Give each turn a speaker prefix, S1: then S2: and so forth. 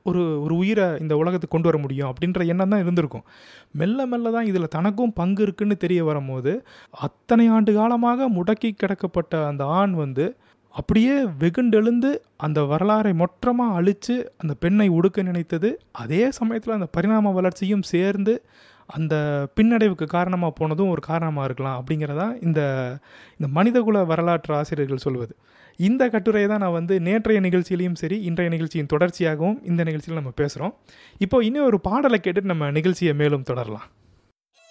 S1: ஒரு ஒரு உயிரை இந்த உலகத்துக்கு கொண்டு வர முடியும் அப்படின்ற எண்ணம் தான் இருந்திருக்கும் மெல்ல மெல்ல தான் இதில் தனக்கும் பங்கு இருக்குன்னு தெரிய வரும்போது அத்தனை ஆண்டு காலமாக முடக்கி கிடக்கப்பட்ட அந்த ஆண் வந்து அப்படியே வெகுண்டெழுந்து அந்த வரலாறை மொற்றமாக அழித்து அந்த பெண்ணை ஒடுக்க நினைத்தது அதே சமயத்தில் அந்த பரிணாம வளர்ச்சியும் சேர்ந்து அந்த பின்னடைவுக்கு காரணமாக போனதும் ஒரு காரணமாக இருக்கலாம் அப்படிங்கிறதா இந்த இந்த மனிதகுல வரலாற்று ஆசிரியர்கள் சொல்வது இந்த கட்டுரையை தான் நான் வந்து நேற்றைய நிகழ்ச்சியிலையும் சரி இன்றைய நிகழ்ச்சியின் தொடர்ச்சியாகவும் இந்த நிகழ்ச்சியில் நம்ம பேசுகிறோம் இப்போ இன்னும் ஒரு பாடலை கேட்டுட்டு நம்ம நிகழ்ச்சியை மேலும் தொடரலாம்